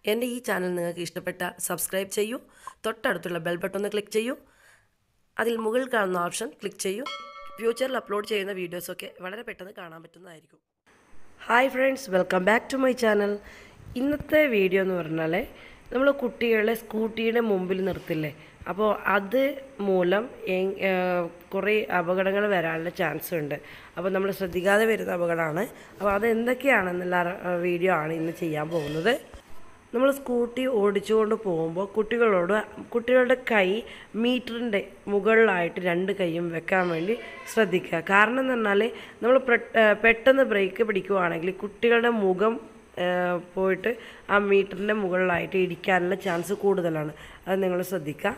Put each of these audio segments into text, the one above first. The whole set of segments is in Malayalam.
എൻ്റെ ഈ ചാനൽ നിങ്ങൾക്ക് ഇഷ്ടപ്പെട്ട സബ്സ്ക്രൈബ് ചെയ്യൂ തൊട്ടടുത്തുള്ള ബെൽ ബട്ടൺ ഒന്ന് ക്ലിക്ക് ചെയ്യൂ അതിൽ മുകളിൽ കാണുന്ന ഓപ്ഷൻ ക്ലിക്ക് ചെയ്യൂ ഫ്യൂച്ചറിൽ അപ്ലോഡ് ചെയ്യുന്ന വീഡിയോസൊക്കെ വളരെ പെട്ടെന്ന് കാണാൻ പറ്റുന്നതായിരിക്കും hi friends welcome back to my channel ഇന്നത്തെ വീഡിയോ എന്ന് പറഞ്ഞാൽ നമ്മൾ കുട്ടികളെ സ്കൂട്ടിയുടെ മുമ്പിൽ നിർത്തില്ലേ അപ്പോൾ അത് മൂലം എങ്- ഏഹ് കുറേ അപകടങ്ങൾ വരാനുള്ള ചാൻസ് ഉണ്ട് അപ്പോൾ നമ്മൾ ശ്രദ്ധിക്കാതെ വരുന്ന അപകടമാണ് അപ്പോൾ അത് എന്തൊക്കെയാണെന്നുള്ള അഹ് വീഡിയോ ആണ് ഇന്ന് ചെയ്യാൻ പോകുന്നത് നമ്മൾ സ്കൂട്ടി ഓടിച്ചുകൊണ്ട് പോകുമ്പോൾ കുട്ടികളോട് കുട്ടികളുടെ കൈ മീറ്ററിൻ്റെ മുകളിലായിട്ട് രണ്ട് കൈയും വെക്കാൻ വേണ്ടി ശ്രദ്ധിക്കുക കാരണം എന്ന് പറഞ്ഞാൽ നമ്മൾ പ്രെ- ഏഹ് പെട്ടെന്ന് ബ്രേക്ക് പിടിക്കുവാണെങ്കിൽ കുട്ടികളുടെ മുഖം ഏഹ് പോയിട്ട് ആ മീറ്ററിൻ്റെ മുകളിലായിട്ട് ഇടിക്കാനുള്ള ചാൻസ് കൂടുതലാണ് അത് നിങ്ങൾ ശ്രദ്ധിക്കുക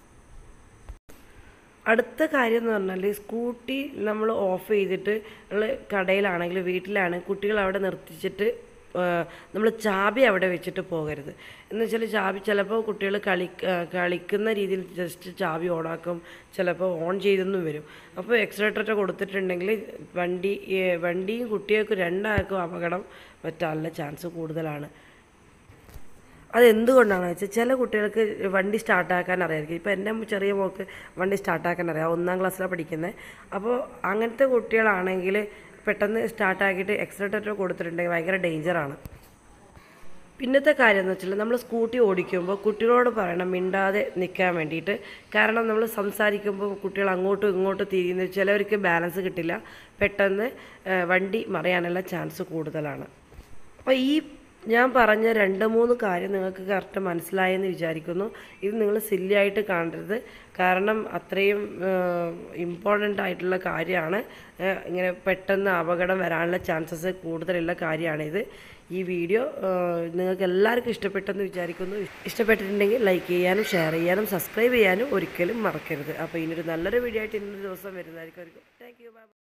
അടുത്ത കാര്യം എന്ന് പറഞ്ഞാൽ സ്കൂട്ടി നമ്മൾ ഓഫ് ചെയ്തിട്ട് നമ്മൾ കടയിലാണെങ്കിൽ വീട്ടിലാണെങ്കിൽ കുട്ടികൾ അവിടെ നിർത്തിച്ചിട്ട് നമ്മൾ ചാബി അവിടെ വെച്ചിട്ട് പോകരുത് എന്ന് വെച്ചാൽ ചാബി ചിലപ്പോൾ കുട്ടികൾ കളി ആ, കളിക്കുന്ന രീതിയിൽ ജസ്റ്റ് ചാബി ഓണാക്കും ചിലപ്പോൾ ഓൺ ചെയ്തെന്നും വരും അപ്പോൾ എക്സലേറ്റർ കൊടുത്തിട്ടുണ്ടെങ്കിൽ വണ്ടി ഏ, വണ്ടിയും കുട്ടികൾക്കും രണ്ടാൾക്കും അപകടം പറ്റാനുള്ള ചാൻസ് കൂടുതലാണ് അതെന്തുകൊണ്ടാണെന്ന് വെച്ചാൽ ചില കുട്ടികൾക്ക് വണ്ടി സ്റ്റാർട്ടാക്കാൻ അറിയായിരിക്കും ഇപ്പോൾ എൻ്റെ ചെറിയ മോൾക്ക് വണ്ടി സ്റ്റാർട്ടാക്കാൻ അറിയാം ഒന്നാം ക്ലാസ്സിലാണ് പഠിക്കുന്നത് അപ്പോൾ അങ്ങനത്തെ കുട്ടികളാണെങ്കിൽ പെട്ടെന്ന് സ്റ്റാർട്ടാക്കിയിട്ട് എക്സലേറ്റർ കൊടുത്തിട്ടുണ്ടെങ്കിൽ ഭയങ്കര ഡേഞ്ചറാണ് പിന്നത്തെ കാര്യം എന്ന് വെച്ചാൽ നമ്മൾ സ്കൂട്ടി ഓടിക്കുമ്പോൾ കുട്ടികളോട് പറയണം മിണ്ടാതെ നിൽക്കാൻ വേണ്ടിയിട്ട് കാരണം നമ്മൾ സംസാരിക്കുമ്പോൾ കുട്ടികൾ അങ്ങോട്ടും ഇങ്ങോട്ടും തിരിയുന്ന ചിലവർക്ക് ബാലൻസ് കിട്ടില്ല പെട്ടെന്ന് ആ, വണ്ടി മറിയാനുള്ള ചാൻസ് കൂടുതലാണ് അപ്പോൾ ഈ ഞാൻ പറഞ്ഞ രണ്ട് മൂന്ന് കാര്യം നിങ്ങൾക്ക് കറക്റ്റ് മനസ്സിലായെന്ന് വിചാരിക്കുന്നു ഇത് നിങ്ങൾ സില്ലിയായിട്ട് കാണരുത് കാരണം അത്രയും ഇമ്പോർട്ടൻ്റ് ആയിട്ടുള്ള കാര്യമാണ് ഏഹ് ഇങ്ങനെ പെട്ടെന്ന് അപകടം വരാനുള്ള ചാൻസസ് കൂടുതലുള്ള കാര്യമാണിത് ഈ വീഡിയോ നിങ്ങൾക്ക് എല്ലാവർക്കും ഇഷ്ടപ്പെട്ടെന്ന് വിചാരിക്കുന്നു ഇഷ്ടപ്പെട്ടിട്ടുണ്ടെങ്കിൽ ലൈക്ക് ചെയ്യാനും ഷെയർ ചെയ്യാനും സബ്സ്ക്രൈബ് ചെയ്യാനും ഒരിക്കലും മറക്കരുത് അപ്പോൾ ഇനിയൊരു നല്ലൊരു വീഡിയോ ആയിട്ട് ഇന്നൊരു ദിവസം വരുന്നതായിരിക്കും താങ്ക് യു ബൈ